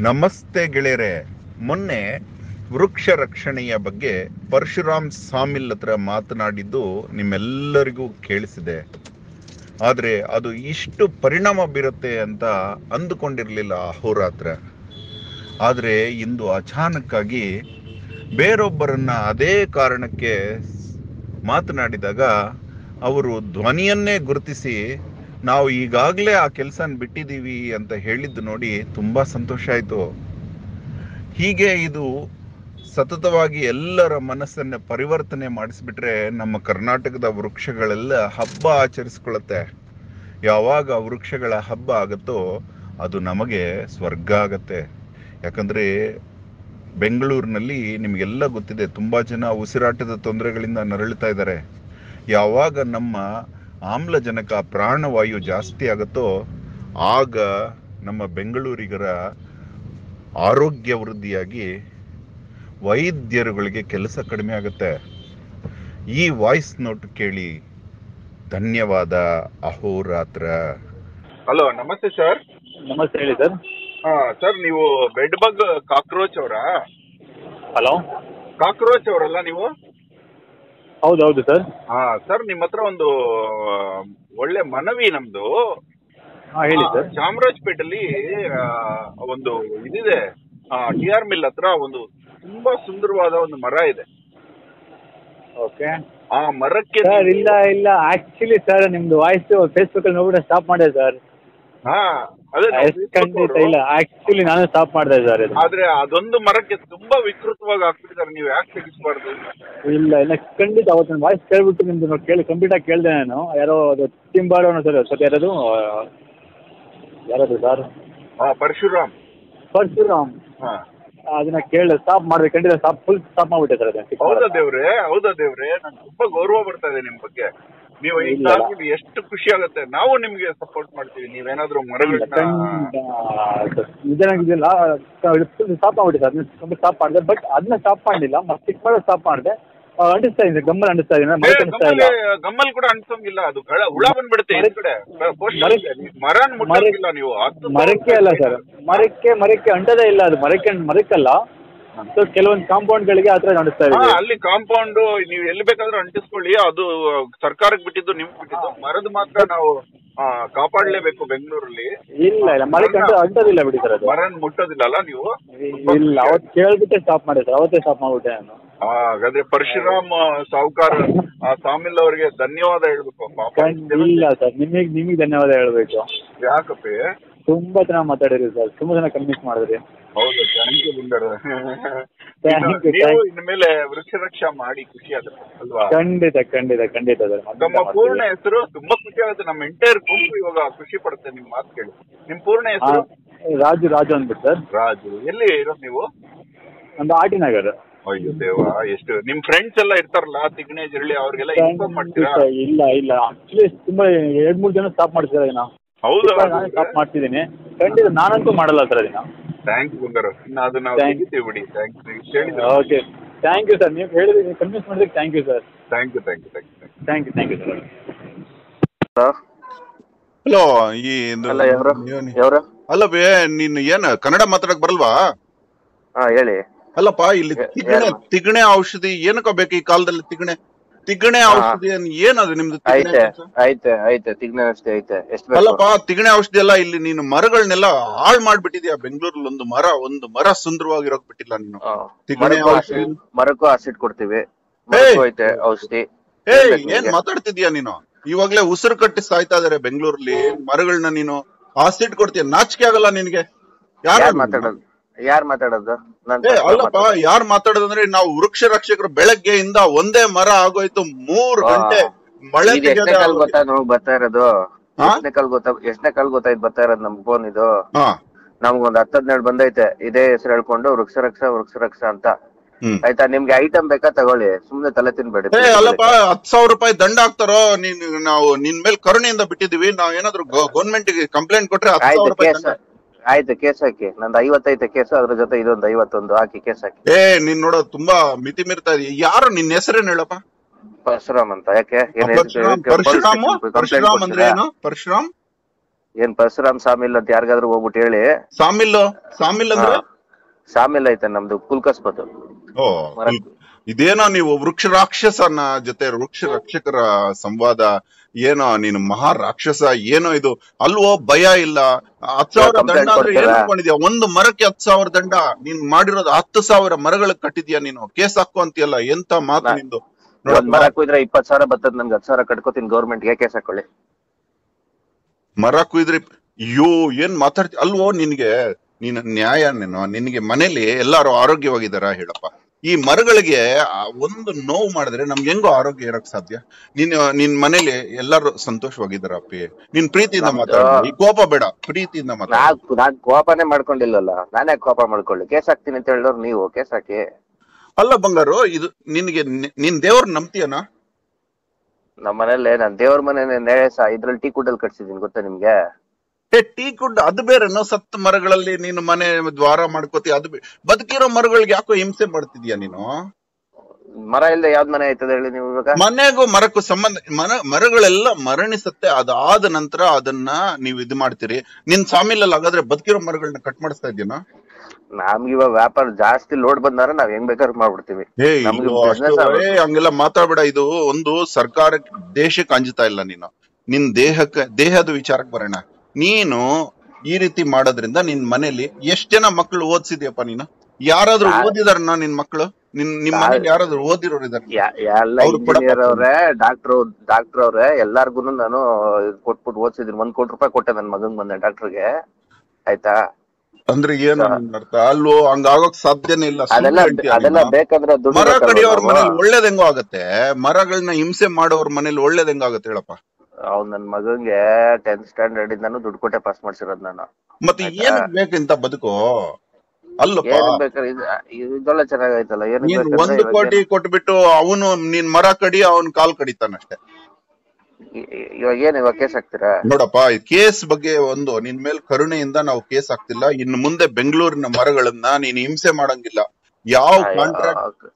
ನಮಸ್ತೆ ಗೆಳೆಯರೆ ಮೊನ್ನೆ ವೃಕ್ಷ ರಕ್ಷಣೆಯ ಬಗ್ಗೆ ಪರಶುರಾಮ್ ಸಾಮಿಲ್ ಹತ್ರ ಮಾತನಾಡಿದ್ದು ನಿಮ್ಮೆಲ್ಲರಿಗೂ ಕೇಳಿಸಿದೆ ಆದರೆ ಅದು ಇಷ್ಟು ಪರಿಣಾಮ ಬೀರುತ್ತೆ ಅಂತ ಅಂದುಕೊಂಡಿರಲಿಲ್ಲ ಅಹೋರಾತ್ರ ಆದರೆ ಇಂದು ಅಚಾನಕ್ಕಾಗಿ ಬೇರೊಬ್ಬರನ್ನ ಅದೇ ಕಾರಣಕ್ಕೆ ಮಾತನಾಡಿದಾಗ ಅವರು ಧ್ವನಿಯನ್ನೇ ಗುರುತಿಸಿ ನಾವು ಈಗಾಗಲೇ ಆ ಕೆಲಸನ ಬಿಟ್ಟಿದ್ದೀವಿ ಅಂತ ಹೇಳಿದ್ದು ನೋಡಿ ತುಂಬ ಸಂತೋಷ ಆಯಿತು ಹೀಗೆ ಇದು ಸತತವಾಗಿ ಎಲ್ಲರ ಮನಸ್ಸನ್ನ ಪರಿವರ್ತನೆ ಮಾಡಿಸ್ಬಿಟ್ರೆ ನಮ್ಮ ಕರ್ನಾಟಕದ ವೃಕ್ಷಗಳೆಲ್ಲ ಹಬ್ಬ ಆಚರಿಸ್ಕೊಳ್ಳುತ್ತೆ ಯಾವಾಗ ವೃಕ್ಷಗಳ ಹಬ್ಬ ಆಗುತ್ತೋ ಅದು ನಮಗೆ ಸ್ವರ್ಗ ಆಗತ್ತೆ ಯಾಕಂದ್ರೆ ಬೆಂಗಳೂರಿನಲ್ಲಿ ನಿಮಗೆಲ್ಲ ಗೊತ್ತಿದೆ ತುಂಬಾ ಜನ ಉಸಿರಾಟದ ತೊಂದರೆಗಳಿಂದ ನರಳುತ್ತಾ ಇದ್ದಾರೆ ಯಾವಾಗ ನಮ್ಮ ಆಮ್ಲಜನಕ ಪ್ರಾಣವಾಯು ಜಾಸ್ತಿ ಆಗುತ್ತೋ ಆಗ ನಮ್ಮ ಬೆಂಗಳೂರಿಗರ ಆರೋಗ್ಯ ವೃದ್ಧಿಯಾಗಿ ವೈದ್ಯರುಗಳಿಗೆ ಕೆಲಸ ಕಡಿಮೆ ಆಗುತ್ತೆ ಈ ವಾಯ್ಸ್ ನೋಟ್ ಕೇಳಿ ಧನ್ಯವಾದ ಅಹೋರಾತ್ರ ಹಲೋ ನಮಸ್ತೆ ಸರ್ ನಮಸ್ತೆ ಹೇಳಿ ಸರ್ ಹಾ ಸರ್ ನೀವು ಬೆಡ್ ಬಗ್ ಕಾಕ್ರೋಚ್ ಅವರಾ ಹಲೋ ಕಾಕ್ರೋಚ್ ಅವರಲ್ಲ ನೀವು ಹೌದು ಹೌದು ಸರ್ ಹಾ ಸರ್ ನಿಮ್ಮ ಹತ್ರ ಒಂದು ಒಳ್ಳೆ ಮನವಿ ನಮ್ದು ಹಾಂ ಹೇಳಿ ಸರ್ ಆ, ಚಾಮರಾಜಪೇಟೆಯಲ್ಲಿ ಆ, ಒಂದು ಇದಿದೆ ಟಿ ಆರ್ ಮಿಲ್ ಹತ್ರ ಒಂದು ತುಂಬಾ ಸುಂದರವಾದ ಒಂದು ಮರ ಇದೆ ಓಕೆ ಆ ಮರಕ್ಕೆ ಸರ್ ನೀವು- ಇಲ್ಲ ಇಲ್ಲ ಆಕ್ಚುಲಿ ಸರ್ ನಿಮ್ದು ವಾಯ್ಸ್ ಫೇಸ್ಬುಕ್ ಅಲ್ಲಿ ನೋಡ್ಬಿಟ್ಟು ಸ್ಟಾಪ್ ಮಾಡಿದೆ ಸರ್ ಹಾ ಅದೇ ನಾವು Facebook ಖಂಡಿತ ಅವ್ರು. ಇಲ್ಲ ಆಕ್ಚುಲಿ ನಾನು ಸ್ಟಾಪ್ ಮಾಡಿದೆ ಸರ್ ಇದು ಆದ್ರೆ ಅದೊಂದು ಮರಕ್ಕೆ ತುಂಬಾ ವಿಕೃತವಾಗಿ ಹಾಕ್ಬಿಟ್ಟಿದ್ದಾರೆ ನೀವು ಯಾಕೆ ತೆಗಿಸ್ಬಾರ್ದು ಇಲ್ಲ ಇಲ್ಲ ಖಂಡಿತ ಅವತ್ತು ವಾಯ್ಸ್ ಕೇಳ್ಬಿಟ್ಟು ನಿಮ್ದು ನೋಡಿ ಕೇಳಿ ಕಂಪ್ಲೀಟ್ ಆಗಿ ಕೇಳಿದೆ ನಾನು ಯಾರೋ ಅದು ತಿಂಬಾಡು ಅನ್ನೋ ಸರ್ ಸರ್ ಯಾರದು ಯಾರದು ಸರ್ ಹಾ ಪರಶುರಾಮ್ ಪರಶುರಾಮ್ ಹಾ ಅದನ್ನ ಕೇಳಿ ಸ್ಟಾಪ್ ಮಾಡಿದೆ ಖಂಡಿತ ಸ್ಟಾಪ್ ಫುಲ್ ಸ್ಟಾಪ್ ಮಾಡ್ಬಿಟ್ಟೆ ಸರ್ ಅದನ್ನ ಹೌದಾ ದೇವ್ರೆ ಹೌದಾ ದೇವ್ರೆ ನಂಗೆ ತುಂಬಾ ಗೌರವ ಬರ್ತಾ ಇದೆ ನಿಮ್ ಬಗ್ಗೆ ನೀವು ಇಲ್ಲ. ಇದಾಗ್ಬಿಟ್ಟು ಎಷ್ಟು ಖುಷಿ ಆಗುತ್ತೆ ನಾವು ನಿಮ್ಗೆ ಸಪೋರ್ಟ್ ಮಾಡ್ತೀವಿ ನೀವೇನಾದ್ರೂ ಮರಗಳನ್ನ ಇದೇನಾಗಿದೆಯಲ್ಲ ಸ್ಟಾಪ್ ಮಾಡ್ಬಿಟ್ಟೆ ಸರ್ ಅದನ್ನ ಸ್ಟಾಪ್ ಮಾಡಿದೆ ಬಟ್ ಅದನ್ನ ಸ್ಟಾಪ್ ಮಾಡಲಿಲ್ಲ ಮತ್ತೆ ಚಿಕ್ಕ ಮಾಡಿ ಸ್ಟಾಪ್ ಮಾಡಿದೆ ಅಂಟಿಸ್ತಾ ಇದ್ದೀನಿ ಗಮ್ಮಲ್ ಅಂಟಿಸ್ತಾ ಇದ್ದೀನಿ ಏ, ಮರ ಕಾಣಿಸ್ತಾ ಇಲ್ಲ ಗಮ್ಮಲ್ ಗಮ್ಮಲ್ ಕೂಡ ಅನ್ಸಂಗಿಲ್ಲ ಅದು ಗಳ ಹುಳ ಬಂದ್ಬಿಡುತ್ತೆ ಈ ಕಡೆ ಪೋಸ್ಟ್ ಮರಕ್ಕೆ- ಮರನ್ ಮುಟ್ಟಂಗಿಲ್ಲ ನೀವು ಹತ್ತು ಮರಕ್ಕೆ ಅಲ್ಲ ಸರ್ ಮರಕ್ಕೆ ಮರಕ್ಕೆ ಅಂಟದೇ ಇಲ್ಲ ಅದು ಮರಕ್ಕೆ ಮರಕ್ಕಲ್ಲ ಸೊ ಕೆಲವೊಂದು ಕಾಂಪೌಂಡ್ಗಳಿಗೆ ಆ ಥರ ಅಂಟಿಸ್ತಾ ಹಾ, ಇದೆ ಅಲ್ಲಿ ಕಾಂಪೌಂಡ್ ನೀವು ಎಲ್ಲಿ ಬೇಕಾದ್ರೂ ಅಂಟಿಸ್ಕೊಳ್ಳಿ ಅದು ಸರ್ಕಾರಕ್ಕೆ ಬಿಟ್ಟಿದ್ದು ನಿಮ್ಗೆ ಬಿಟ್ಟಿದ್ದು ಮರದ ಮಾತ್ರ ನಾವು ಆ, ಕಾಪಾಡ್ಲೇಬೇಕು ಬೆಂಗಳೂರಲ್ಲಿ ಇಲ್ಲ ಇಲ್ಲ ಮರಕ್ಕೆ ಅಂಟ ಅಂಟೋದಿಲ್ಲ ಬಿಡಿ ಸರ್ ಅದು ಮರನ್ ಮುಟ್ಟೋದಿಲ್ಲಲ್ಲ ನೀವು ಇಲ್ಲ ಅವತ್ತು ಕೇಳ್ಬಿಟ್ಟೆ ಸ್ಟಾಪ್ ಮಾಡಿದೆ ಸರ್ ಅವತ್ತೇ ಸ್ಟಾಪ್ ಮಾಡ್ಬಿಟ್ಟೆ ನಾನು ಆ, ಹಾಗಾದ್ರೆ ಪರಶುರಾಮ್ ಸಾವುಕಾರ ಆ ಸಾಮಿಲ್ ಅವರಿಗೆ ಧನ್ಯವಾದ ಹೇಳ್ಬೇಕು ಪಾಪ ಖಂಡ್- ಇಲ್ಲ ಸರ್ ನಿಮಗೆ ನಿಮಗೆ ಧನ್ಯವಾದ ಹೇಳಬೇಕು ಯಾಕಪ್ಪಿ ತುಂಬಾ ಚೆನ್ನಾಗಿ ಮಾತಾಡಿರಿ ಸರ್ ತುಂಬಾ ಚೆನ್ನಾಗಿ ಕನ್ವಿನ್ಸ್ ಮಾಡಿದ್ರಿ ಹೌದು ಥ್ಯಾಂಕ್ ಯು ಬಂಗಾರ Thank you, ನೀವು thank- ಇನ್ಮೇಲೆ ವೃಕ್ಷ ರಕ್ಷಾ ಮಾಡಿ ಖುಷಿ ಆಗುತ್ತೆ ಅಲ್ವಾ ಖಂಡಿತ ಖಂಡಿತ ಖಂಡಿತ ಸರ್ ತಮ್ಮ ಪೂರ್ಣ ಹೆಸರು ತುಂಬಾ ಖುಷಿ ಆಗುತ್ತೆ ನಮ್ಮ ಎಂಟೈರ್ ಗುಂಪು ಇವಾಗ ಖುಷಿ ಪಡುತ್ತೆ ನಿಮ್ ಮಾತು ಕೇಳಿ ನಿಮ್ ಪೂರ್ಣ ಹೆಸರು ರಾಜು ರಾಜು ಅಂದ್ಬಿಟ್ಟು ಸರ್ ರಾಜು ಎಲ್ಲಿ ಇರೋದು ನೀವು ನಮ್ದು ಆರ್ ಟಿ ನಗರ್ ಅಯ್ಯೋ ದೇವ ಎಷ್ಟು ನಿಮ್ ಫ್ರೆಂಡ್ಸ್ ಎಲ್ಲ ಇರ್ತಾರಲ್ಲ ತಿಗ್ಣೆ ಜಿರಳಿ ಅವ್ರಿಗೆಲ್ಲ ಇನ್ಫಾರ್ಮ್ ಮಾಡ್ತೀರಾ ಇಲ್ಲ ಇಲ್ಲ ಆಕ್ಚುಲಿ ತುಂಬಾ ಎರಡ್ ಮೂರು ಜನ ಸ್ಟಾಪ್ ಮಾಡ್ತಿದ್ದಾರೆ ಅದನ್ನ ಹೌದಾ ನಾನು ಸ್ಟಾಪ್ ಮಾಡ್ತಿದ್ದೀನಿ ಖಂಡಿತ ನಾನಂತೂ ಮಾಡಲ್ಲ ಸರ್ ಅದನ್ನ ಥ್ಯಾಂಕ್ಸ್ ಬಂಗಾರ ಇನ್ನು ಅದು ನಾವು Thank- ತೆಗಿತೀವಿ ಬಿಡಿ ಥ್ಯಾಂಕ್ಸ್ ಹೇಳಿದ್ರೆ ಓಕೆ ಥ್ಯಾಂಕ್ ಯು ಸರ್ ನೀವು ಹೇಳಿದ್ರಿ ಕನ್ವಿನ್ಸ್ ಮಾಡಿದಕ್ಕೆ thank you sir thank you thank you thank you thank you thank you sir hello ಈ ಅಲ್ಲ ಯಾವ್ರು ಯಾವ್ರು ಅಲ್ಲ ಬೇ ನೀನ್ ಏನ್ ಕನ್ನಡ ಮಾತಾಡಕ್ ಬರಲ್ವಾ ಹಾ ಹೇಳಿ ಅಲ್ಲಪ್ಪ ಇಲ್ಲಿ ಯ- ತಿಗಣೆ ಯಾರು? ತಿಗಣೆ ಔಷಧಿ ಏನಕ್ಕ ಬೇಕು ಈ ಕಾಲದಲ್ಲಿ ತಿಗಣೆ ತಿಗಣೆ ಹಾ. ಔಷಧಿ ಏನ್- ಏನದು ನಿಮ್ದು ತಿಗಣೆ ಐತೆ ಕೆಲ್ಸ? ಐತೆ ಐತೆ ತಿಗ್ನೆ ಅಷ್ಟೇ ಐತೆ ಎಷ್ಟು ಬೇಕು ಅಲ್ಲಪ್ಪ ತಿಗಣೆ ಔಷಧಿ ಎಲ್ಲ ಇಲ್ಲಿ ನೀನು ಮರಗಳನ್ನೆಲ್ಲ ಹಾಳ್ ಮಾಡ್ಬಿಟ್ಟಿದ್ಯಾ ಬೆಂಗಳೂರಲ್ಲಿ ಒಂದು ಮರ ಒಂದು ಮರ ಸುಂದರವಾಗಿರೋಕ್ ಬಿಟ್ಟಿಲ್ಲ ನೀನು ಹಾ. ತಿಗಣೆ ಮರಕ್ಕೂ ಔಷಧಿ ಆಸಿಡ್ ಮರಕ್ಕೂ ಆಸಿಡ್ ಕೊಡ್ತೀವಿ ಮರಕ್ಕೂ ಐತೆ ಔಷಧಿ ಏಯ್ ಏನ್ ಬೇಕು ಏನ್ ನಿಮ್ಗೆ? ಮಾತಾಡ್ತಿದ್ಯಾ ನೀನು ಇವಾಗ್ಲೇ ಉಸಿರು ಕಟ್ಟಿ ಸಾಯ್ತಾ ಇದಾರೆ ಬೆಂಗಳೂರಲ್ಲಿ ಮರಗಳನ್ನ ನೀನು ಆಸಿಡ್ ಕೊಡ್ತೀಯ ನಾಚಿಕೆ ಆಗಲ್ಲ ನಿನ್ಗೆ ಯಾರು ಯಾರ್ ಮಾತಾಡೋದು ಯಾರ್ ಮಾತಾಡೋದು ನಾನ್ ಏ ಅಲ್ಲಪ್ಪ ಯಾರ್ ಮಾತಾಡೋದಂದ್ರೆ ನಾವು ವೃಕ್ಷ ರಕ್ಷಕರು ಬೆಳಗ್ಗೆಯಿಂದ ಒಂದೇ ಮರ ಆಗೋಯ್ತು ಮೂರ್ ಹಾ. ಗಂಟೆ ಮಳೆ ಇದು ಎಷ್ಟನೇ ತೆಗೆಯೋದೇ ಕಾಲ್ ಆಗೋಗಿದೆ. ಗೊತ್ತಾ ನಮಗ್ ಬರ್ತಾ ಇರೋದು ಹಾ? ಎಷ್ಟನೇ ಕಾಲ್ ಗೊತ್ತಾ ಎಷ್ಟನೇ ಕಾಲ್ ಗೊತ್ತಾಯ್ತು ಬರ್ತಾ ಇರೋದು ನಮ್ ಫೋನ್ ಇದು ಹಾ ನಮ್ಗೊಂದ್ ಹತ್ತ್ ಹದಿನೇಳು ಬಂದೈತೆ ಇದೇ ಹೆಸರು ಹೇಳ್ಕೊಂಡು ವೃಕ್ಷ ರಕ್ಷ ವೃಕ್ಷ ರಕ್ಷ ಅಂತ ಹ್ಮ್ ಆಯ್ತಾ ನಿಮ್ಗೆ ಐಟಮ್ ಬೇಕಾ ತಗೊಳ್ಳಿ ಸುಮ್ನೆ ತಲೆ ತಿನ್ಬೇಡಿ ಏ ಅಲ್ಲಪ್ಪ ಹತ್ ಸಾವಿರ ರೂಪಾಯಿ ದಂಡ ಹಾಕ್ತಾರೋ ನೀನ್ ನಾವು ನಿನ್ ಮೇಲೆ ಕರುಣೆಯಿಂದ ಬಿಟ್ಟಿದೀವಿ ನಾವ್ ಏನಾದ್ರು ಗೌರ್ಮೆಂಟ್ ಗೆ ಕಂಪ್ಲೇಂಟ್ ಕೊಟ್ರೆ ಹತ್ ಸಾವಿರ ಆಯ್ತು ರೂಪಾಯಿ ಕೇಸ್ ದಂಡ ಆಯ್ತು ಕೇಸ್ ಹಾಕಿ ನಂದು ಐವತ್ತೈತೆ ಕೇಸು ಅದ್ರ ಜೊತೆ ಇದೊಂದು ಐವತ್ತೊಂದು ಹಾಕಿ ಕೇಸ್ ಹಾಕಿ ಏ ನೀನ್ ನೋಡೋದು ತುಂಬಾ ಮಿತಿ ಮೀರ್ತಾ ಇದೀಯ ಯಾರು ನಿನ್ ಹೆಸರೇನ್ ಹೇಳಪ್ಪ ಪರಶುರಾಮ್ ಅಂತ ಯಾಕೆ ಏನ್ ಪರಶುರಾಮ್ ಹೇಳ್ತೀವಿ? ಪರಶುರಾಮ್ police station ಗೆ ಪರಶುರಾಮ್ complaint ಅಂದ್ರೆ ಕೊಡ್ತೀರಾ? ಏನು ಪರಶುರಾಮ್ ಏನ್ ಪರಶುರಾಮ್ ಸಾಮಿಲ್ ಅಂತ ಯಾರಿಗಾದ್ರೂ ಹೋಗ್ಬಿಟ್ಟು ಹೇಳಿ ಸಾಮಿಲ್ ಸಾಮಿಲ್ ಅಂದ್ರೆ ಹಾ. ಸಾಮಿಲ್ ಐತೆ ನಮ್ದು ಕುಲ್ಕಸ್ಬದು ಓ ಮರ- ಇದೇನೋ ನೀವು ವೃಕ್ಷ ರಾಕ್ಷಸನ ಜೊತೆ ವೃಕ್ಷ ರಕ್ಷಕರ ಸಂವಾದ ಏನೋ ನೀನು ಮಹಾ ರಾಕ್ಷಸ ಏನೋ ಇದು ಅಲ್ವೋ ಭಯ ಇಲ್ಲ ಹತ್ತು ಸಾವಿರ ಕಂಪ್ಲೇಂಟ್ ದಂಡ ಅಂದ್ರೆ ಏನ್ ಕೊಡ್ತೀರಾ? ಅನ್ಕೊಂಡಿದ್ಯಾ ಒಂದು ಮರಕ್ಕೆ ಹತ್ತು ಸಾವಿರ ದಂಡ ನೀನ್ ಮಾಡಿರೋದು ಹತ್ತು ಸಾವಿರ ಮರಗಳಿಗೆ ಕಟ್ಟಿದ್ಯಾ ನೀನು ಕೇಸ್ ಹಾಕು ಅಂತೀಯಲ್ಲ ಎಂತ ಮಾತು ನಾ- ನಿಂದು ಒಂದ್ ನೋಡಪ್ಪ ಮರ ಕುಯ್ದ್ರೆ ಇಪ್ಪತ್ ಸಾವಿರ ಬರ್ತದ ನನ್ಗೆ ಹತ್ತು ಸಾವಿರ ಕಟ್ಕೋತೀನಿ ಗೌರ್ಮೆಂಟ್ ಗೆ ಕೇಸ್ ಹಾಕೊಳ್ಳಿ ಮರ ಕುಯ್ದ್ರಿ ಅಯ್ಯೋ ಏನ್ ಮಾತಾಡ್ತಿ ಅಲ್ವೋ ನಿನ್ಗೆ ನೀನ್ ನ್ಯಾಯ ನೀನು ನಿನ್ಗೆ ಮನೇಲಿ ಎಲ್ಲಾರು ಆರೋಗ್ಯವಾಗಿದಾರ ಹೇಳಪ್ಪ ಈ ಮರಗಳಿಗೆ ಆ ಒಂದು ನೋವು ಮಾಡಿದ್ರೆ ನಮ್ಗೆ ಹೆಂಗೋ ಆರೋಗ್ಯ ಇರಕ್ ಸಾಧ್ಯ ನೀನ್ ನಿನ್ ಮನೇಲಿ ಎಲ್ಲಾರು ಸಂತೋಷವಾಗಿದಾರ ಅಪ್ಪಿ ನೀನ್ ಪ್ರೀತಿಯಿಂದ ನಮ್ದು- ಮಾತಾಡ ಈ ಕೋಪ ಬೇಡ ಪ್ರೀತಿಯಿಂದ ಮಾತಾಡ ನಾ ನಾನ್ ಕೋಪನೇ ಮಾಡ್ಕೊಂಡಿಲ್ಲಲ್ಲ ನಾನೇ ಕೋಪ ಮಾಡ್ಕೊಳ್ಳಿ ಕೇಸ್ ಹಾಕ್ತೀನಿ ಅಂತ ಹೇಳಿದವ್ರು ನೀವು ಕೇಸ್ ಹಾಕಿ ಅಲ್ಲ ಬಂಗಾರು ಇದು ನಿನ್ಗೆ ನಿ- ನಿನ್ ದೇವ್ರ ನಂಬ್ತೀಯನ ನಮ್ಮ ಮನೇಲಿ ನಾನ್ ದೇವ್ರ ಮನೆ ನೇಸ ಇದ್ರಲ್ಲಿ ಟೀ ಕುಡ್ಡಲ್ಲಿ ಕಟ್ಸಿದೀನಿ ಗೊತ್ತಾ ನಿಮ್ಗೆ ಏ ಟೀ ಕುಡ್ ಅದು ಬೇರೆನೋ ಸತ್ತ ಮರಗಳಲ್ಲಿ ನೀನು ಮನೆ ದ್ವಾರ ಮಾಡ್ಕೋತಿ ಅದು ಬೇ- ಬದುಕಿರೋ ಮರಗಳಿಗೆ ಯಾಕೋ ಹಿಂಸೆ ಮಾಡ್ತಿದ್ಯಾ ನೀನು ಮರ ಇಲ್ದೆ ಯಾವ್ದ್ ಮನೆ ಆಯ್ತದ ಹೇಳಿ ನೀವು ಇವಾಗ ಮನೆಗೂ ಮರಕ್ಕೂ ಸಂಬಂಧ ಮರ ಮರಗಳೆಲ್ಲ ಮರಣಿಸುತ್ತೆ ಅದಾದ ನಂತರ ಅದನ್ನ ನೀವು ಇದು ಮಾಡ್ತೀರಿ ನಿನ್ ಸಾಮಿಲಲ್ಲಿ ಹಾಗಾದ್ರೆ ಬದುಕಿರೋ ಮರಗಳನ್ನ ಕಟ್ ಮಾಡಿಸ್ತಾ ಇದೀನಾ ನಮ್ಗೆ ಇವಾಗ ವ್ಯಾಪಾರ ಜಾಸ್ತಿ ಲೋಡ್ ಬಂದಾರ ನಾವ್ ಹೆಂಗ್ ಬೇಕಾದ್ರೂ ಮಾಡ್ಬಿಡ್ತೀವಿ ಏ ನಮ್ಗೆ ಇದು business ಅಷ್ಟು- ಆಗ್ಬೇಕು. ಏ, ಹಂಗೆಲ್ಲ ಮಾತಾಡ್ಬೇಡ ಇದು ಒಂದು ಸರ್ಕಾರಕ್ಕೆ ದೇಶಕ್ಕೆ ಅಂಜುತ್ತಾ ಇಲ್ಲ ನೀನು ನಿನ್ ದೇಹಕ್ಕೆ ದೇಹದ ವಿಚಾರಕ್ಕೆ ಬರೋಣ ನೀನು ಈ ರೀತಿ ಮಾಡೋದ್ರಿಂದ ನಿನ್ ಮನೇಲಿ ಎಷ್ಟ್ ಜನ ಮಕ್ಳು ಓದ್ಸಿದ್ಯಪ್ಪ ನೀನು ಯಾರಾದ್ರೂ ನಾ- ಓದಿದಾರನ್ನ ನಿನ್ ಮಕ್ಳು ನಿನ್ ನಿಮ್ ನಾ- ಮನೇಲಿ ಯಾರಾದ್ರೂ ಓದಿರೋರು ಇದಾರೆ ಯಾ- ಎಲ್ಲ ಅವ್ರು ಕೊಡಪ್ಪ. ಇಂಜಿನಿಯರ್ ಅವ್ರೆ ಡಾಕ್ಟರ್ ಡಾಕ್ಟರ್ ಅವ್ರೆ ಎಲ್ಲಾರ್ಗು ನಾನು ಇದ್ ಕೊಟ್ಬಿಟ್ಟು ಓದ್ಸಿದೀನಿ ಒಂದ್ ಕೋಟಿ ರೂಪಾಯಿ ಕೊಟ್ಟೆ ನನ್ ಮಗನ್ ಬಂದೆ ಡಾಕ್ಟರ್ಗೆ ಆಯ್ತಾ ಅಂದ್ರೆ ಏನು ಸಾ- ನಿನ್ ಅರ್ಥ ಅಲ್ವೋ ಹಂಗಾಗೋಕ್ ಸಾಧ್ಯನೇ ಇಲ್ಲ ಸುಳ್ಳು ಅದೆಲ್ಲ ಹೇಳ್ತೀಯ ಅದೆಲ್ಲ ನೀನು. ಬೇಕಂದ್ರೆ ದುಡ್ಡು ಮರ ಬೇಕಲ್ವಾ ಕಡಿಯೋರ್ ನಾವು? ಮನೇಲಿ ಒಳ್ಳೇದ್ ಹೆಂಗೋ ಆಗತ್ತೆ ಮರಗಳನ್ನ ಹಿಂಸೆ ಮಾಡೋರ್ ಮನೇಲಿ ಒಳ್ಳೇದ್ ಹೆಂಗಾಗತ್ತೆ ಹೇಳಪ್ಪ ಅವ್ನ್ ನನ್ ಮಗಂಗೆ ಟೆಂತ್ ಸ್ಟ್ಯಾಂಡರ್ಡ್ ಇಂದಾನು ದುಡ್ಡು ಕೊಟ್ಟೆ ಪಾಸ್ ಮಾಡ್ಸಿರೋದ್ ನಾನು ಮತ್ತೆ ಆಯ್ತಾ? ಏನಕ್ ಬೇಕಿಂತ ಬದುಕು ಅಲ್ಲಪ್ಪ ಏನ್ ಬೇಕಾದ್ರೆ ಇದು ಇದೊಳ್ಳೆ ಚೆನ್ನಾಗೈತಲ್ಲ ಏನ್ ನೀನ್ ಒಂದು ಕೋಟಿ ಕೊಟ್ಬಿಟ್ಟು ಅವನು ನೀನ್ ಮರ ಕಡಿ ಅವನ್ ಕಾಲ್ ಕಡಿತಾನಷ್ಟೇ ಇವಾಗ ಏನ್ ಇವಾಗ ಕೇಸ್ ಹಾಕ್ತೀರಾ ನೋಡಪ್ಪ ಈ ಕೇಸ್ ಬಗ್ಗೆ ಒಂದು ನಿನ್ ಮೇಲ್ ಕರುಣೆಯಿಂದ ನಾವು ಕೇಸ್ ಹಾಕ್ತಿಲ್ಲ ಇನ್ನು ಮುಂದೆ ಬೆಂಗಳೂರಿನ ಮರಗಳನ್ನ ನೀನ್ ಹಿಂಸೆ ಮಾಡಂಗಿಲ್ಲ ಯಾವ ಕಾಂಟ್ರಾಕ್ಟ್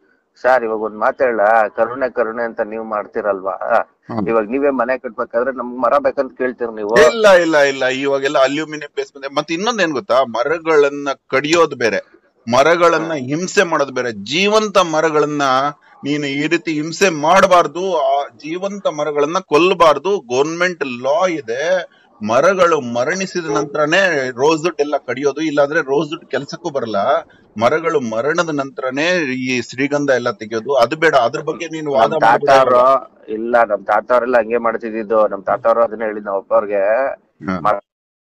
ಸರ್ ಇವಾಗ ಒಂದ್ ಮಾತಾಡ ಕರುಣೆ ಕರುಣೆ ಅಂತ ನೀವ್ ಮಾಡ್ತೀರಲ್ವಾ ಹ್ಮ್. ಇವಾಗ ನೀವೇ ಮನೆ ಕಟ್ಬೇಕಾದ್ರೆ ನಮ್ಗ್ ಮರ ಬೇಕಂತ ಕೇಳ್ತೀರ ನೀವು ಇಲ್ಲ ಇಲ್ಲ ಇಲ್ಲ ಇವಾಗೆಲ್ಲ ಅಲ್ಯೂಮಿನಿಯಂ ಬೇಸ್ ಬಂದೆ ಮತ್ತೆ ಇನ್ನೊಂದ್ ಏನ್ ಗೊತ್ತಾ ಮರಗಳನ್ನ ಕಡಿಯೋದು ಬೇರೆ ಮರಗಳನ್ನ ಹಿಂಸೆ ಮಾಡೋದು ಬೇರೆ ಜೀವಂತ ಮರಗಳನ್ನ ನೀನು ಈ ರೀತಿ ಹಿಂಸೆ ಮಾಡಬಾರ್ದು ಆ ಜೀವಂತ ಮರಗಳನ್ನ ಕೊಲ್ಲಬಾರ್ದು ಗೌರ್ಮೆಂಟ್ ಲಾ ಇದೆ ಮರಗಳು ಮರಣಿಸಿದ ನಂತರನೇ ರೋಸ್ವುಡ್ ಎಲ್ಲ ಕಡಿಯೋದು ಇಲ್ಲಾಂದ್ರೆ ರೋಸ್ವುಡ್ ಕೆಲ್ಸಕ್ಕೂ ಬರಲ್ಲ ಮರಗಳು ಮರಣದ ನಂತರನೇ ಈ ಶ್ರೀಗಂಧ ಎಲ್ಲ ತೆಗಿಯೋದು ಅದು ಬೇಡ ಅದ್ರ ಬಗ್ಗೆ ನೀನು ವಾದ ನಮ್ ತಾತ ಮಾಡ್ಬೇಡ. ಅವ್ರು ಇಲ್ಲ ನಮ್ ತಾತ ಅವ್ರೆಲ್ಲ ಹಂಗೆ ಮಾಡ್ತಿದ್ದು ನಮ್ ತಾತ ಅವ್ರು ಅದನ್ನ ಹೇಳಿದ್ ನಾವ್ ಅಪ್ಪವ್ರಿಗೆ ಹ್ಮ್. ಮರ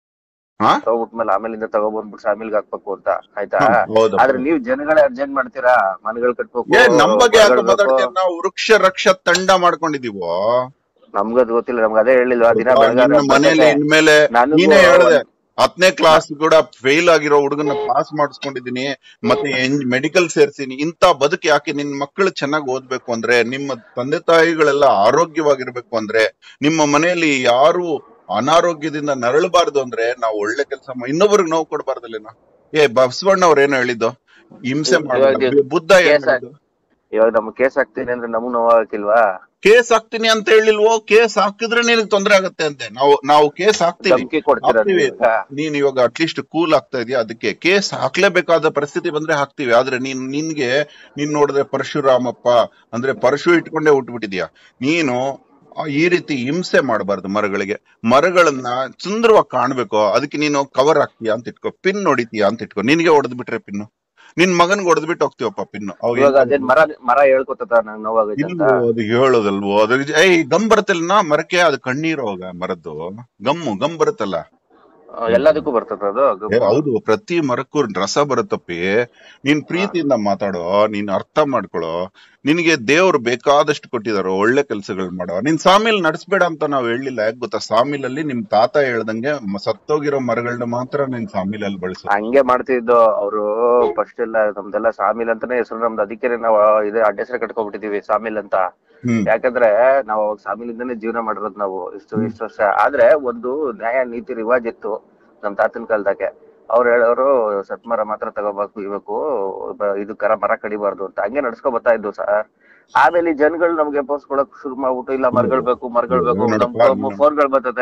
ಹಾ? ತಗೋಬಿಟ್ಮೇಲೆ ಆಮೇಲಿಂದ ತಗೊಬಂದ್ಬಿಟ್ಟು ಸಾಮಿಲ್ಗೆ ಹಾಕ್ಬೇಕು ಅಂತ ಆಯ್ತಾ ಹ್ಮ್, ಹೌದು ಆದ್ರೆ ನೀವ್ ಜನಗಳೇ ಅರ್ಜೆಂಟ್ ಮಾಡ್ತೀರಾ ಮನೆಗಳು ಕಟ್ಬೇಕು ಏ ನಮ್ ಬಗ್ಗೆ ಯಾಕೆ ಮರಗಳು ಬೇಕು. ಮಾತಾಡ್ತೀಯ ನಾವು ವೃಕ್ಷ ರಕ್ಷ ತಂಡ ಮಾಡ್ಕೊಂಡಿದೀವೋ ನಮ್ಗದ್ ಗೊತ್ತಿಲ್ಲ ನಮ್ಗೆ ಅದೇ ಹೇಳಿಲ್ವಾ ದಿನ ನಿನ್ನ ಬೆಳಗಾದ್ರೆ ಮನೇಲಿ ಇನ್ಮೇಲೆ ನನಗೂ ನೀನೇ ಹೇಳ್ದೆ ಹತ್ತನೇ ಕ್ಲಾಸ್ ಕೂಡ ಫೇಲ್ ಆಗಿರೋ ಹುಡುಗನ ಪಾಸ್ ಮಾಡಿಸ್ಕೊಂಡಿದೀನಿ ಮತ್ತೆ ಮೆಡಿಕಲ್ ಸೇರ್ಸಿನಿ ಇಂತ ಬದುಕು ಯಾಕೆ ನಿನ್ ಮಕ್ಕಳು ಚೆನ್ನಾಗಿ ಓದ್ಬೇಕು ಅಂದ್ರೆ ನಿಮ್ಮ ತಂದೆ ತಾಯಿಗಳೆಲ್ಲ ಆರೋಗ್ಯವಾಗಿರ್ಬೇಕು ಅಂದ್ರೆ ನಿಮ್ಮ ಮನೆಯಲ್ಲಿ ಯಾರು ಅನಾರೋಗ್ಯದಿಂದ ನರಳಬಾರ್ದು ಅಂದ್ರೆ ನಾವು ಒಳ್ಳೆ ಕೆಲಸ ಇನ್ನೊಬ್ರಿಗೆ ನೋವು ಕೊಡಬಾರ್ದಲ್ಲೇನೋ ಏ ಬಸವಣ್ಣ ಅವ್ರ ಏನೋ ಹೇಳಿದ್ದು ಹಿಂಸೆ ಮಾಡೋದು ಇವಾಗ ಬುದ್ಧ ಏನ್ ಕೇಸ್ ಹೇಳಿದ್ದು ಇವಾಗ ನಮ್ಗ್ ಕೇಸ್ ಹಾಕ್ತೀನಿ ಅಂದ್ರೆ ನಮಗ್ ನೋವಾಗಕ್ಕಿಲ್ವಾ ಕೇಸ್ ಹಾಕ್ತೀನಿ ಅಂತ ಹೇಳಿಲ್ವೋ ಕೇಸ್ ಹಾಕಿದ್ರೆ ನಿನಗೆ ತೊಂದ್ರೆ ಆಗತ್ತೆ ಅಂತೆ ನಾವು ನಾವು ಕೇಸ್ ಹಾಕ್ತೀವಿ ಧಮ್ಕಿ ಕೊಡ್ತೀರಾ ಹಾಕ್ತೀವಿ. ನೀವು ಈಗ? ನೀನ್ ಇವಾಗ ಅಟ್ಲೀಸ್ಟ್ ಕೂಲ್ ಆಗ್ತಾ ಇದೆಯಾ ಅದಕ್ಕೆ ಕೇಸ್ ಹಾಕ್ಲೇಬೇಕಾದ ಪರಿಸ್ಥಿತಿ ಬಂದ್ರೆ ಹಾಕ್ತಿವಿ ಆದ್ರೆ ನೀನ್ ನಿನ್ಗೆ ನೀನ್ ನೋಡಿದ್ರೆ ಪರಶುರಾಮಪ್ಪ ಅಂದ್ರೆ ಪರಶು ಇಟ್ಕೊಂಡೇ ಹುಟ್ಬಿಟ್ಟಿದ್ಯಾ ನೀನು ಆ, ಈ ರೀತಿ ಹಿಂಸೆ ಮಾಡಬಾರ್ದು ಮರಗಳಿಗೆ ಮರಗಳನ್ನ ಸುಂದರವಾಗಿ ಕಾಣ್ಬೇಕು ಅದಕ್ಕೆ ನೀನು ಕವರ್ ಹಾಕ್ತೀಯಾ ಅಂತ ಇಟ್ಕೋ ಪಿನ್ ಹೊಡಿತೀಯಾ ಅಂತ ಇಟ್ಕೋ ನಿನ್ಗೆ ಹೊಡೆದ್ ಬಿಟ್ರೆ ಪಿನ್ನು ನಿನ್ ಮಗನ್ಗೆ ಹೊಡೆದ್ಬಿಟ್ಟು ಹೋಗ್ತೀವಪ್ಪ ಪಿನ್ನು ಇವಾಗ ಅದೇನ್ ಮರ ಮರ ಹೇಳ್ಕೊತದ ನಂಗ್ ನೋವಾಗೈತೆ ಅಂತ ಇಲ್ವೋ ಅದು ಹೇಳೋದಲ್ವೋ ಅದ್ರ ಏಯ್ ಗಮ್ ಬರುತ್ತಲ್ಲ ಮರಕ್ಕೆ ಅದು ಕಣ್ಣೀರು ಹೋಗ ಮರದ್ದು ಗಮ್ಮು ಗಮ್ ಬರುತ್ತಲ್ಲ ಆ, ಎಲ್ಲದಕ್ಕೂ ಬರ್ತದ ಅದು ಏ, ಹೌದು ಪ್ರತಿ ಮರಕ್ಕೂ ರಸ ಬರುತ್ತಪ್ಪಿ ನೀನ್ ಪ್ರೀತಿಯಿಂದ ಮಾತಾಡೋ ನೀನ್ ಅರ್ಥ ಮಾಡ್ಕೊಳೋ ನಿನಗೆ ದೇವ್ರು ಬೇಕಾದಷ್ಟು ಕೊಟ್ಟಿದಾರೋ ಒಳ್ಳೆ ಕೆಲ್ಸಗಳು ಮಾಡೋ ನೀನ್ ಸಾಮಿಲ್ ನಡೆಸ್ಬೇಡ ಅಂತ ನಾವ್ ಹೇಳಿಲ್ಲ ಯಾಕೆ ಗೊತ್ತಾ ಸಾಮಿಲಲ್ಲಿ ನಿಮ್ ತಾತ ಹೇಳ್ದಂಗೆ ಮ- ಸತ್ತೋಗಿರೋ ಮರಗಳನ್ನ ಮಾತ್ರ ನೀನ್ ಸಾಮಿಲಲ್ಲಿ ಬಳಸು ಹಂಗೆ ಮಾಡ್ತಿದ್ದು ಅವರು ಫಸ್ಟ್ ಎಲ್ಲ ನಮ್ದೆಲ್ಲ ಸಾಮಿಲ್ ಅಂತಾನೆ ಹೆಸರು ನಮ್ದು ಅದಕ್ಕೆ ನಾವು ಇದೆ ಅಡ್ಡ ಹೆಸರು ಕಟ್ಕೊಂಡ್ಬಿಟ್ಟಿದೀವಿ ಸಾಮಿಲ್ ಅಂತ ಹ್ಮ್ ಯಾಕಂದ್ರೆ ನಾವು ಅವಾಗ ಸಾಮಿಲಿಂದಾನೇ ಜೀವನ ಮಾಡಿರೋದು ನಾವು ಇಷ್ಟು ಇಷ್ಟು ವರ್ಷ ಆದ್ರೆ ಒಂದು ನ್ಯಾಯ ನೀತಿ ರಿವಾಜ್ ಇತ್ತು ನಮ್ ತಾತನ ಕಾಲದಾಗೆ ಅವ್ರು ಹೇಳೋರು ಸತ್ಮರ ಮಾತ್ರ ತಗೋಬೇಕು ಇಬೇಕು ಬ- ಇದು ಕರ ಮರ ಕಡಿಬಾರ್ದು ಅಂತ ಹಂಗೆ ನಡ್ಸ್ಕೊ ಬರ್ತಾ ಇದ್ವು ಸರ್ ಆಮೇಲೆ ಈ ಜನಗಳು ನಮ್ಗೆ ಪೋಸ್ಕೊಳಕ್ ಶುರು ಮಾಡ್ಬಿಟ್ಟು ಇಲ್ಲ ಮರಗಳು ಬೇಕು ಮರಗಳು ಬೇಕು ನೋಡಪ್ಪ, ನಮ್ ಫೋನ್ಗಳು ಬರ್ತದೆ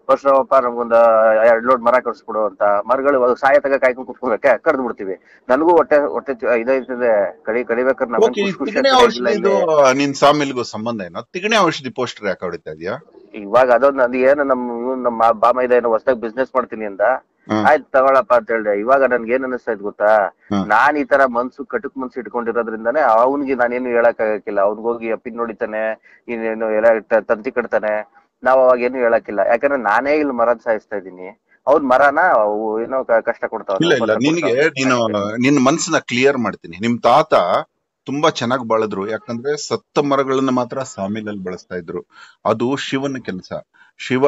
ಪರಶುರಾಮಪ್ಪ ನಮ್ಗೊಂದ ಎರಡ್ ಲೋಡ್ ಮರ ಕಡ್ಸ್ಬಿಡು ಅಂತ ಮರಗಳು ಇವಾಗ ಸಾಯ ತಗ ಕಾಯ್ಕೊಂಡು ಕುತ್ಕೋಬೇಕೆ ಕಡ್ದು ಬಿಡ್ತೀವಿ ನನಗೂ ಹೊಟ್ಟೆ ಹೊಟ್ಟೆ ಚು- ಇದೈತದೆ ಕಡಿ ಕಡಿಬೇಕಾದ್ರೆ ನಮ್ಗೆ ಓಕೆ ಖುಷಿ ಖುಷಿ ತಿಗಣೆ ಆಗ್ತಿಲ್ಲ ಔಷಧಿ ಇಲ್ಲಿ. ಇದು ನಿನ್ ಸಾಮಿಲ್ಗೂ ಸಂಬಂಧ ಏನೋ ತಿಗಣೆ ಔಷಧಿ ಪೋಸ್ಟರ್ ಯಾಕೆ ಹೊಡಿತಾ ಇದೀಯಾ ಇವಾಗ ಅದೊಂದು ಅದು ಏನು ನಮ್ ಇವ್ನ್ ನಮ್ಮ ಬಾಮ ಇದೆ ಏನೋ ಹೊಸದಾಗಿ ಬಿಸ್ನೆಸ್ ಮಾಡ್ತೀನಿ ಅಂತ ಹ್ಮ್. ಆಯ್ತು ತಗೊಳಪ್ಪ ಅಂತ ಹೇಳ್ದೆ ಇವಾಗ ನನ್ಗೆ ಏನ್ ಅನಿಸ್ತಾ ಇದ್ ಗೊತ್ತಾ ಹ್ಮ್. ನಾನ್ ಈ ತರ ಮನ್ಸು ಕಟುಕ್ ಮನ್ಸು ಇಟ್ಕೊಂಡಿರೋದ್ರಿಂದಾನೆ ಅವನ್ಗೆ ನಾನೇನು ಹೇಳಕ್ ಆಗಕ್ಕಿಲ್ಲ ಅವ್ನಿಗೋಗಿ ಅಪ್ಪಿನ್ ನೋಡಿತಾನೆ ಇನ್ನೇನು ಎಲ್ಲ ತ- ತಂತಿ ಕಟ್ತಾನೆ ನಾವ್ ಅವಾಗ ಏನು ಹೇಳಕ್ಕಿಲ್ಲ ಯಾಕಂದ್ರೆ ನಾನೇ ಇಲ್ಲಿ ಮರ ಸಾಯಿಸ್ತಾ ಇದೀನಿ ಅವ್ನ್ ಮರನ ಅವು ಏನೋ ಕ- ಕಷ್ಟ ಕೊಡ್ತಾವ ಇಲ್ಲ ಇಲ್ಲ ನಿನಗೆ ನೀನು ನಿನ್ನ ಮನ್ಸನ್ನ ಕ್ಲಿಯರ್ ಮಾಡ್ತೀನಿ ನಿಮ್ ತಾತ ತುಂಬಾ ಚೆನ್ನಾಗಿ ಬಾಳಿದ್ರು ಯಾಕಂದ್ರೆ ಸತ್ತ ಮರಗಳನ್ನ ಮಾತ್ರ ಸಾಮಿಲಲ್ಲಿ ಬಳಸ್ತಾ ಇದ್ರು ಅದು ಶಿವನ ಕೆಲಸ ಶಿವ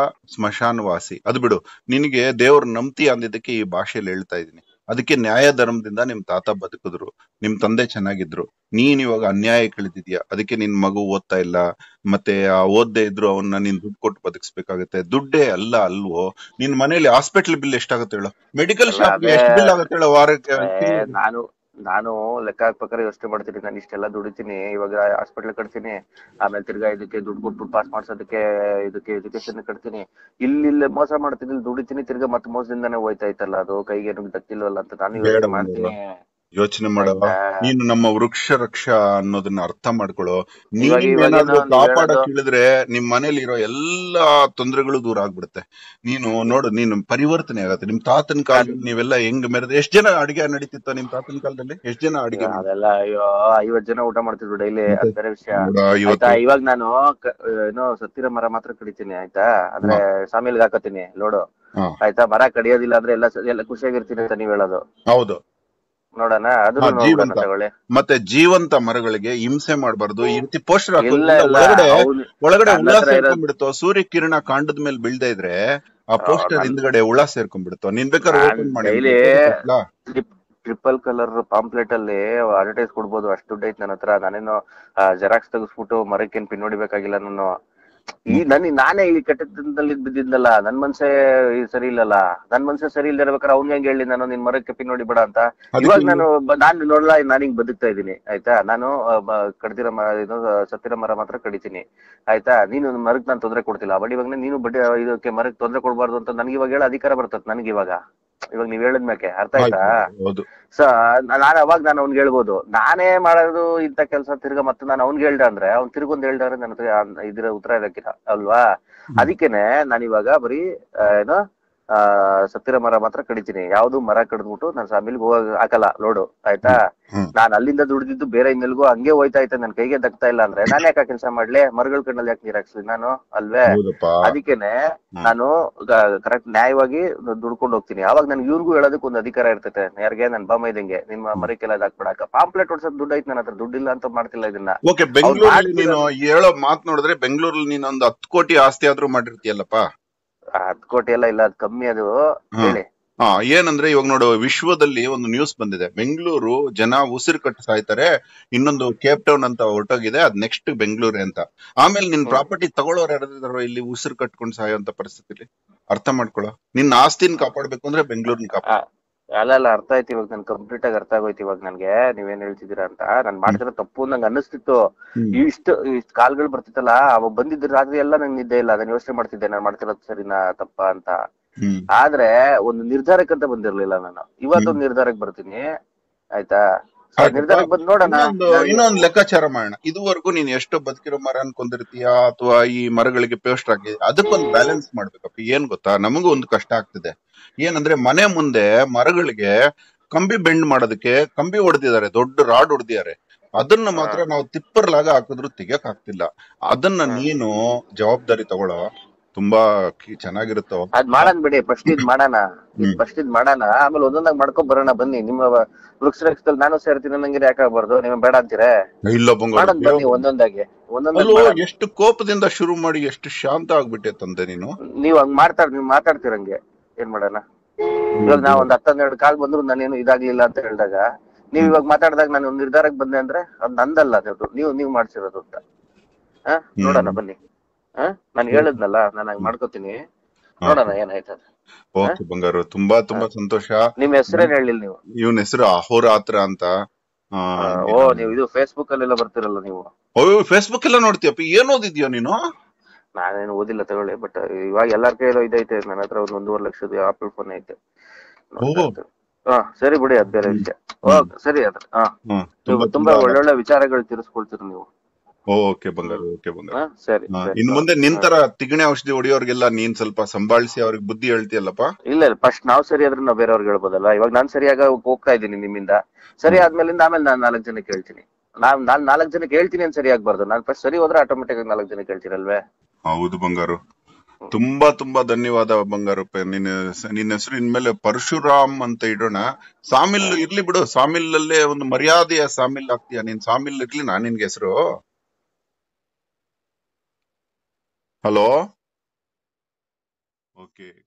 ಸ್ಮಶಾನವಾಸಿ ಅದು ಬಿಡು ನಿನಗೆ ದೇವ್ರ ನಂಬ್ತಿ ಅಂದಿದ್ದಕ್ಕೆ ಈ ಭಾಷೆಯಲ್ಲಿ ಹೇಳ್ತಾ ಇದೀನಿ ಅದಕ್ಕೆ ನ್ಯಾಯ ಧರ್ಮದಿಂದ ನಿಮ್ ತಾತ ಬದುಕಿದ್ರು ನಿಮ್ ತಂದೆ ಚೆನ್ನಾಗಿದ್ರು ನೀನ್ ಇವಾಗ ಅನ್ಯಾಯ ಕಳಿತಿದ್ಯಾ ಅದಕ್ಕೆ ನಿನ್ ಮಗು ಓದ್ತಾ ಇಲ್ಲ ಮತ್ತೆ ಆ ಓದ್ದೇ ಇದ್ರು ಅವನ್ನ ನೀನ್ ದುಡ್ಡು ಕೊಟ್ಟು ಬದುಕಿಸ್ಬೇಕಾಗತ್ತೆ ದುಡ್ಡೇ ಅಲ್ಲ ಅಲ್ವೋ ನಿನ್ ಮನೇಲಿ ಹಾಸ್ಪಿಟಲ್ ಬಿಲ್ ಎಷ್ಟಾಗುತ್ತೆ ಹೇಳು ಮೆಡಿಕಲ್ ಅಲ್ಲ, ಶಾಪ್ ಅದೇ- ಎಷ್ಟು ಬಿಲ್ ಆಗುತ್ತೆ ಹೇಳು ವಾರಕ್ಕೆ ಏ, ನಾನು ನಾನು ಲೆಕ್ಕ ಹಾಕ್ಬೇಕಾದ್ರೆ ಯೋಚನೆ ಮಾಡ್ತೀನಿ ನಾನು ಇಷ್ಟೆಲ್ಲ ದುಡಿತೀನಿ ಇವಾಗ ಹಾಸ್ಪಿಟ್ಲ್ ಕಟ್ತೀನಿ ಆಮೇಲೆ ತಿರ್ಗಾ ಇದಕ್ಕೆ ದುಡ್ಡು ಕೊಟ್ಬಿಟ್ಟು ಪಾಸ್ ಮಾಡ್ಸೋದಕ್ಕೆ ಇದಕ್ಕೆ ಎಜುಕೇಶನ್ ಕಟ್ತೀನಿ ಇಲ್ಲಿ ಇಲ್ಲಿ ಮೋಸ ಮಾಡ್ತೀನಿ ಇಲ್ಲಿ ದುಡಿತೀನಿ ತಿರ್ಗಾ ಮತ್ತೆ ಮೋಸದಿಂದಾನೇ ಹೋಯ್ತಾ ಇತ್ತಲ್ಲ ಅದು ಕೈಗೆ ಏನು ದಕ್ಕಿಲ್ವಲ್ಲ ಅಂತ ನಾನು ಬೇಡ ಯೋಚನೆ ಮಗ. ಮಾಡ್ತೀನಿ ಯೋಚನೆ ಮಾಡವ ಆಯ್ತಾ? ನೀನು ನಮ್ಮ ವೃಕ್ಷ ರಕ್ಷಾ ಅನ್ನೋದನ್ನ ಅರ್ಥ ಮಾಡ್ಕೊಳ್ಳೋ ಇವಾಗ- ನೀನ್ ಇವಾಗ ಏನಾದ್ರೂ ಏನೋ ನೀವ್ ಕಾಪಾಡಕ್ ಹೇಳೋದು- ಇಳಿದ್ರೆ ನಿಮ್ ಮನೇಲಿ ಇರೋ ಎಲ್ಲಾ ತೊಂದರೆಗಳು ದೂರ ಆಗ್ಬಿಡುತ್ತೆ ನೀನು ನೋಡು ನೀನು ಪರಿವರ್ತನೆ ಆಗತ್ತೆ ನಿಮ್ ತಾತನ ಕಾಲದಲ್ಲಿ ನೀವೆಲ್ಲ ಹೆಂಗ್ ಮೆರೆದ ಎಷ್ಟ್ ಜನ ಅಡಿಗೆ ನಡೀತಿತ್ತ ನಿಮ್ ತಾತನ ಕಾಲದಲ್ಲಿ ಎಷ್ಟ್ ಜನ ಅಡಿಗೆ ಅದೆಲ್ಲ ಅಯ್ಯೋ ಐವತ್ ಜನ ಊಟ ಮಾಡ್ತಿದ್ರು ಡೈಲಿ ಮತ್ತೆ? ಅದ್ ಬೇರೆ ವಿಷಯ ನೋಡ, ಇವತ್ತು ಆಯ್ತಾ ಇವಾಗ ನಾನು ಕ- ಏನೋ ಸತ್ತಿರೋ ಮರ ಮಾತ್ರ ಕಡಿತೀನಿ ಆಯ್ತಾ ಅಂದ್ರೆ ಸಾಮಿಲ್ಗೆ ಹಾಕತೀನಿ ಲೋಡು ಹಾ. ಆಯ್ತಾ ಮರ ಕಡಿಯೋದಿಲ್ಲ ಅಂದ್ರೆ ಎಲ್ಲ ಸ- ಎಲ್ಲ ಖುಷಿಯಾಗಿರ್ತೀನಿ ಅಂತ ನೀವ್ ಹೇಳೋದು ಹೌದು ನೋಡೋಣ ಅದು ಹಾ, ನೋಡೋಣ ಜೀವಂತ. ತಗೊಳ್ಳಿ ಮತ್ತೆ ಜೀವಂತ ಮರಗಳಿಗೆ ಹಿಂಸೆ ಮಾಡಬಾರ್ದು ಈ ರೀತಿ ಪೋಸ್ಟರ್ ಇಲ್ಲ ಇಲ್ಲ ಒಳಗಡೆ ಅವ್ನು ಒಳಗಡೆ ನನ್ನ ಹುಳ ಹತ್ರ ಇರೋದು- ಸೇರ್ಕೊಂಡ್ಬಿಡುತ್ತೋ ಸೂರ್ಯ ಕಿರಣ ಕಾಂಡದ ಮೇಲೆ ಬೀಳ್ತಾ ಇದ್ರೆ ಆ ಪೋಸ್ಟರ್ ನಾನ್- ಹಿಂದ್ಗಡೆ ಹುಳ ಸೇರ್ಕೊಂಡ್ಬಿಡುತ್ತೋ ನೀನ್ ಬೇಕಾದ್ರೆ ನಾನ್ ಓಪನ್ ಮಾಡಿ daily- ಗೊತ್ತಾ? ಟ್ರಿಪಲ್ ಕಲರ್ ಪಾಂಪ್ಲೆಟ್ ಅಲ್ಲಿ ಅಡ್ವರ್ಟೈಸ್ ಕೊಡ್ಬೋದು ಅಷ್ಟು ದುಡ್ಡು ಐತೆ ನನ್ನ ಹತ್ರ ನಾನೇನು ಜೆರಾಕ್ಸ್ ತೆಗಿಸ್ಬಿಟ್ಟು ಮರಕ್ಕೇನ್ ಪಿನ್ ಹೊಡಿಬೇಕಾಗಿಲ್ಲ ನಾನು ಈ ನನ್ ನಾನೇ ಈ ಕೆಟ್ಟದಲ್ಲಿ ಬಿದ್ದಿದ್ನಲ್ಲ ನನ್ ಮನ್ಸೇ ಈ ಸರಿ ಇಲ್ಲಲ್ಲ ನನ್ ಮನ್ಸೇ ಸರಿ ಇಲ್ದೇ ಇರ್ಬೇಕಾದ್ರೆ ಅವ್ನ್ ಹೆಂಗ್ ಹೇಳಿ ನಾನು ನಿನ್ ಮರಕ್ಕೆ ಪಿನ್ ಹೊಡಿಬೇಡ ಅಂತ ಅದಕ್ಕೆ ಇವಾಗ ನಾನು ಬ- ನಾನು ನೋಡಲ್ಲ ನಾನು ಹಿಂಗ್ ಬದುಕ್ತಾ ಇದ್ದೀನಿ ಆಯ್ತಾ ನಾನು ಆ, ಬ- ಕಡ್ದಿರೋ ಮರ ಇದು ಸತ್ತಿರೋ ಮರ ಮಾತ್ರ ಕಡಿತೀನಿ ಆಯ್ತಾ ನೀನು ಮರಕ್ ನಾನು ತೊಂದ್ರೆ ಕೊಡ್ತಿಲ್ಲ ಬಟ್ ಇವಾಗ ನೀನು ಬಡ್ಡಿ ಇದಕ್ಕೆ ಮರಕ್ ತೊಂದ್ರೆ ಕೊಡ್ಬಾರ್ದು ಅಂತ ನನ್ಗೆ ಇವಾಗ ಹೇಳೋ ಅಧಿಕಾರ ಬರ್ತದೆ ನನ್ಗೆ ಇವಾಗ ಇವಾಗ ನೀವ್ ಹೇಳಿದ್ಮ್ಯಾಕೆ ಅರ್ಥ ಆಯ್ತಾ ಹೌದು ಸೊ ನಾನು ಅವಾಗ ನಾನು ಅವ್ನ್ಗೆ ಹೇಳ್ಬೋದು ನಾನೇ ಮಾಡೋದು ಇಂಥ ಕೆಲಸ ತಿರ್ಗಾ ಮತ್ತೆ ನಾನು ಅವ್ನ್ಗೆ ಹೇಳ್ದೆ ಅಂದ್ರೆ ಅವ್ನ್ ತಿರ್ಗೊಂದ್ ಹೇಳ್ದೆ ಅಂದ್ರೆ ನನ್ನ ಹತ್ರ ಆ- ಇದ್ರ ಉತ್ತರ ಇರಕ್ಕಿಲ್ಲ ಅಲ್ವಾ ಅದಕ್ಕೇನೆ ನಾನು ಇವಾಗ ಬರೀ ಆ, ಏನು ಆ ಸತ್ತಿರ ಮರ ಮಾತ್ರ ಕಡಿತೀನಿ ಯಾವ್ದು ಮರ ಕಡಿದ್ಬಿಟ್ಟು ನಾನು ಸಾಮಿಲ್ಗೆ ಹೋಗ ಹಾಕಲ್ಲ ಲೋಡು ಆಯ್ತಾ ಹ್ಮ್. ನಾನ್ ಅಲ್ಲಿಂದ ದುಡ್ದಿದ್ದು ಬೇರೆ ಇನ್ನೆಲ್ಗೂ ಹಂಗೆ ಹೋಯ್ತಾ ಐತೆ ನನ್ ಕೈಗೆ ದಕ್ತಾ ಇಲ್ಲ ಅಂದ್ರೆ ನಾನು ಯಾಕೆ ಕೆಲಸ ಮಾಡ್ಲಿ ಮರಗಳ ಕಣ್ಣಲ್ಲಿ ಯಾಕೆ ನೀರ್ ಹಾಕ್ಸ್ಲಿ ನಾನು ಅಲ್ವೇ ಹೌದಪ್ಪ ಅದಕ್ಕೇನೆ ನಾನು ಕರೆಕ್ಟ್ ನ್ಯಾಯವಾಗಿ ದುಡ್ಕೊಂಡು ಹೋಗ್ತೀನಿ ಅವಾಗ ನನ್ಗೆ ಇವ್ರಿಗೂ ಹೇಳೋದಕ್ಕೆ ಒಂದು ಅಧಿಕಾರ ಇರ್ತೈತೆ ಯಾರಿಗೆ ನನ್ ಬಾಮ ಇದಂಗೆ ನಿಮ್ಮ ಮರಕ್ಕೆಲ್ಲ ಹಾಕ್ಬಿಡಾಕ ಪಾಂಪ್ಲೆಟ್ ಹೊಡ್ಸೋದ್ ದುಡ್ಡು ಐತೆ ನನ್ನ ಹತ್ರ ದುಡ್ಡಿಲ್ಲ ಅಂತ ಮಾಡ್ತಿಲ್ಲ ಇದನ್ನ ಓಕೆ ಬೆಂಗಳೂರಲ್ಲಿ ಮಾಡ್ತಿರೋ- ನೀನು ಹೇಳೋ ಮಾತ್ ನೋಡಿದ್ರೆ ಬೆಂಗಳೂರಲ್ಲಿ ನೀನು ಒಂದು ಹತ್ತು ಕೋಟಿ ಆಸ್ತಿ ಆದ್ರೂ ಮಾಡಿರ್ತೀಯಲ್ಲಪ್ಪ ಹತ್ ಕೋಟಿ ಎಲ್ಲ ಇಲ್ಲ ಅದ್ ಕಮ್ಮಿ ಅದು ಹ್ಮ್. ಹೇಳಿ ಹಾ ಏನಂದ್ರೆ ಇವಾಗ ನೋಡು ವಿಶ್ವದಲ್ಲಿ ಒಂದು ನ್ಯೂಸ್ ಬಂದಿದೆ ಬೆಂಗಳೂರು ಜನ ಉಸಿರು ಕಟ್ಟು ಸಾಯ್ತಾರೆ ಇನ್ನೊಂದು ಕೇಪ್ ಟೌನ್ ಅಂತ ಹೊರಟೋಗಿದೆ ಅದ್ ನೆಕ್ಸ್ಟ್ ಬೆಂಗಳೂರು ಅಂತ ಆಮೇಲೆ ನಿನ್ ಹ್ಮ್. ಪ್ರಾಪರ್ಟಿ ತಗೊಳ್ಳೋರು ಯಾರಾದ್ರೂ ಇಲ್ಲಿ ಉಸಿರು ಕಟ್ಕೊಂಡು ಸಾಯೋಂತ ಪರಿಸ್ಥಿತಿಲಿ ಅರ್ಥ ಮಾಡ್ಕೊಳ್ಳೋ ನಿನ್ನ ಆಸ್ತಿನ ಕಾಪಾಡ್ಬೇಕು ಅಂದ್ರೆ ಬೆಂಗಳೂರಿನ ಕಾಪಾಡ ಅಲ್ಲ ಅಲ್ಲ ಅರ್ಥ ಆಯ್ತು ಇವಾಗ ನನ್ ಕಂಪ್ಲೀಟ್ ಆಗಿ ಅರ್ಥ ಆಗೋಯ್ತು ಇವಾಗ ನನ್ಗೆ ನೀವೇನ್ ಹೇಳ್ತಿದ್ದೀರಾ ಅಂತ ನಾನ್ ಮಾಡ್ತಿರೋ ತಪ್ಪು ನಂಗೆ ಅನ್ನಿಸ್ತಿತ್ತು ಇಷ್ಟು ಇಷ್ಟು ಕಾಲ್ಗಳು ಬರ್ತಿತ್ತಲ್ಲ ಅವಾಗ ಬಂದಿದ್ದ ರಾತ್ರಿ ಎಲ್ಲ ನಂಗೆ ನಿದ್ದೆ ಇಲ್ಲ ಅದನ್ನ ಯೋಚನೆ ಮಾಡ್ತಿದ್ದೆ ನಾನ್ ಮಾಡ್ತಿರೋದು ಸರಿನಾ ತಪ್ಪ ಅಂತ ಹ್ಮ್ ಆದ್ರೆ ಒಂದು ನಿರ್ಧಾರಕ್ಕಂತ ಬಂದಿರ್ಲಿಲ್ಲ ನಾನು ಇವತ್ತೊಂದು ನಿರ್ಧಾರಕ್ಕೆ ಬರ್ತೀನಿ ಆಯ್ತಾ ಆ ಆಯ್ತಪ್ಪ. ನಿರ್ಧಾರಕ್ಕೆ ಬಂದು ನೋಡೋಣ ಇನ್ನೊಂದು ಇನ್ನೊಂದು ಲೆಕ್ಕಾಚಾರ ಮಾಡೋಣ ಇದುವರೆಗೂ ನೀನ್ ಎಷ್ಟು ಬದುಕಿರೋ ಮರ ಅನ್ಕೊಂಡಿರ್ತೀಯ ಅಥವಾ ಈ ಮರಗಳಿಗೆ ಪೇಸ್ಟ್ ಹಾಕಿ ಅದಕ್ಕೊಂದು ಬ್ಯಾಲೆನ್ಸ್ ಮಾಡ್ಬೇಕಪ್ಪ ಏನ್ ಗೊತ್ತಾ ನಮಗೂ ಒಂದು ಕಷ್ಟ ಆಗ್ತಿದೆ ಏನಂದ್ರೆ ಮನೆ ಮುಂದೆ ಮರಗಳಿಗೆ ಕಂಬಿ ಬೆಂಡ್ ಮಾಡೋದಕ್ಕೆ ಕಂಬಿ ಹೊಡೆದಿದ್ದಾರೆ ದೊಡ್ಡ ರಾಡ್ ಹೊಡೆದಿದ್ದಾರೆ ಅದನ್ನ ಮಾತ್ರ ನಾವು ತಿಪ್ಪರ್ಲಾಗ ಹಾಕಿದ್ರು ತೆಗಿಯಕ್ ಆಗ್ತಿಲ್ಲ ಅದನ್ನ ನೀನು ಜವಾಬ್ದಾರಿ ತಗೊಳ್ಳೋ ತುಂಬಾ ಕಿ- ಚೆನ್ನಾಗಿರುತ್ತೋ ಅದ್ ಮಾಡೋಣ ಬಿಡಿ ಫಸ್ಟ್ ಇದ್ ಮಾಡೋಣ ಹ್ಮ್. ಫಸ್ಟ್ ಇದ್ ಮಾಡೋಣ ಆಮೇಲೆ ಒಂದೊಂದಾಗ್ ಮಾಡ್ಕೊಂಡ್ ಬರೋಣ ಬನ್ನಿ ನಿಮ್ಮ ವೃಕ್ಷ ರಕ್ಷದಲ್ಲಿ ನಾನು ಸೇರ್ತೀನಿ ನಂಗೆ ಯಾಕೆ ಆಗ್ಬಾರ್ದು ನೀವು ಬೇಡ ಅಂತೀರಾ ಇಲ್ಲ ಮಾಡೋಣ ಬನ್ನಿ ಬಂಗಾರ ಒಂದೊಂದಾಗಿ ಒಂದೊಂದಾಗಿ ಅಲ್ಲೋ ಮಾಡೋಣ. ಎಷ್ಟು ಕೋಪದಿಂದ ಶುರು ಮಾಡಿ ಎಷ್ಟು ಶಾಂತ ಆಗ್ಬಿಟ್ಟೆ ತಂದೆ ನೀನು ನೀವ್ ಹಂಗ್ ಮಾಡ್ತಾರ ನೀವ್ ಮಾತಾಡ್ತೀರಂಗೆ ಏನ್ ಮಾಡೋಣ ಇವಾಗ ನಾವ್ ಒಂದ್ ಹತ್ತನ್ನೆರಡು ಕಾಲ್ ಬಂದ್ರು ನಾನೇನು ಇದಾಗ್ಲಿಲ್ಲ ಅಂತ ಹೇಳಿದಾಗ ನೀವ್ ಇವಾಗ ಮಾತಾಡಿದಾಗ ನಾನು ಒಂದ್ ನಿರ್ಧಾರಕ್ಕೆ ಬಂದೆ ಅಂದ್ರೆ ಅದ್ ನಂದಲ್ಲ ಅದು ನೀವು ನೀವ್ ಮಾಡ್ಸಿರೋದು ಅಂತ ಹಾ ನೋಡೋಣ ಬನ್ನಿ ಹಾ ನಾನ್ ಹೇಳದ್ನಲ್ಲ ನಾನ್ ಹಂಗ್ ಮಾಡ್ಕೋತೀನಿ ನೋಡೋಣ ಏನಾಯ್ತದ ಓಕೆ ಬಂಗಾರು ತುಂಬಾ ತುಂಬಾ ಸಂತೋಷ ನಿಮ್ ಹೆಸರೇನ್ ಹೇಳಿಲ್ಲ ನೀವು ಇವನ್ ಹೆಸರು ಅಹೋರಾತ್ರ ಅಂತ ಆ, ಆ, ಓ ನೀವು ಇದು ಫೇಸ್ಬುಕ್ ಅಲ್ಲೆಲ್ಲ ಬರ್ತಿರಲ್ಲ ನೀವು ಅಯ್ಯೋ ಫೇಸ್ಬುಕ್ ಎಲ್ಲ ನೋಡ್ತೀಯಪ್ಪ ಏನ್ ಓದಿದ್ಯೋ ನೀನು ನಾನೇನು ಓದಿಲ್ಲ ತಗೊಳ್ಳಿ ಬಟ್ ಇವಾಗ ಎಲ್ಲಾರ ಕೈಯಲ್ಲೂ ಇದೈತೆ ನನ್ನ ಹತ್ರ ಒಂದ್ ಒಂದೂವರೆ ಲಕ್ಷದ ಆಪಲ್ ಫೋನ್ ಐತೆ ನೋಡ್ತಾ ಓ. ಇರ್ತೀನಿ. ಹಾ ಸರಿ ಬಿಡಿ ಅದ್ ಬೇರೆ ವಿಷಯ ಓಕೆ ಸರಿ ಅದ್ರ ಹಾ ಹ್ಮ್ ನೀವು ತುಂಬಾ ಒಳ್ಳೊಳ್ಳೆ ವಿಚಾರಗಳು ತಿಳಿಸ್ಕೊಳ್ತೀರಿ ನೀವು ಓಕೆ ಬಂಗಾರ ಓಕೆ ಬಂಗಾರ ಹಾ ಸರಿ ಹಾ, ಸರಿ. ಇನ್ ಮುಂದೆ ನಿಂತರ ತಿಗಣೆ ಔಷಧಿ ಹೊಡಿಯೋರ್ಗೆಲ್ಲ ನೀನ್ ಸ್ವಲ್ಪ ಸಂಭಾಳಿಸಿ ಅವ್ರಿಗೆ ಬುದ್ಧಿ ಹೇಳ್ತೀಯಲ್ಲಪ್ಪ ಇಲ್ಲ ಇಲ್ಲ ಫಸ್ಟ್ ನಾವ್ ಸರಿ ಆದ್ರೆ ನಾವ್ ಬೇರೆಯವ್ರಿಗೆ ಹೇಳ್ಬೋದಲ್ಲ ಇವಾಗ ನಾನ್ ಸರಿಯಾಗ ಹೋಗ್ತಾ ಇದ್ದೀನಿ ನಿಮ್ಮಿಂದ ಸರಿ ಆದ್ಮೇಲಿಂದ ಆಮೇಲೆ ನಾನ್ ನಾಲ್ಕು ಜನಕ್ಕೆ ಹೇಳ್ತೀನಿ ನಾನ್ ನಾನ್ ನಾಲ್ಕು ಜನಕ್ಕೆ ಹೇಳ್ತೀನಿ ಅಂತ ಸರಿ ಆಗ್ಬಾರ್ದು ನಾನ್ ಫಸ್ಟ್ ಸರಿ ಹೋದ್ರೆ ಆಟೋಮೆಟಿಕ್ ಆಗಿ ನಾಲ್ಕು ಜನಕ್ಕೆ ಹೇಳ್ತೀರಲ್ವೇ ಹೌದು ಬಂಗಾರು ತುಂಬಾ ತುಂಬಾ ಧನ್ಯವಾದ ಬಂಗಾರಪ್ಪ ನಿನ್ನ ನಿನ್ನ ಹೆಸರು ಇನ್ಮೇಲೆ ಪರಶುರಾಮ್ ಅಂತ ಇಡೋಣ ಸಾಮಿಲ್ ಇರ್ಲಿ ಬಿಡು ಸಾಮಿಲ್ ಅಲ್ಲೇ ಒಂದು ಮರ್ಯಾದೆಯ ಸಾಮಿಲ್ ಆಗ್ತೀಯ ನೀನ್ ಸಾಮಿಲ್ ಇರ್ಲಿ ನಾ ನಿನ್ಗೆ ಹೆಸರು ಹಲೋ ಓಕೆ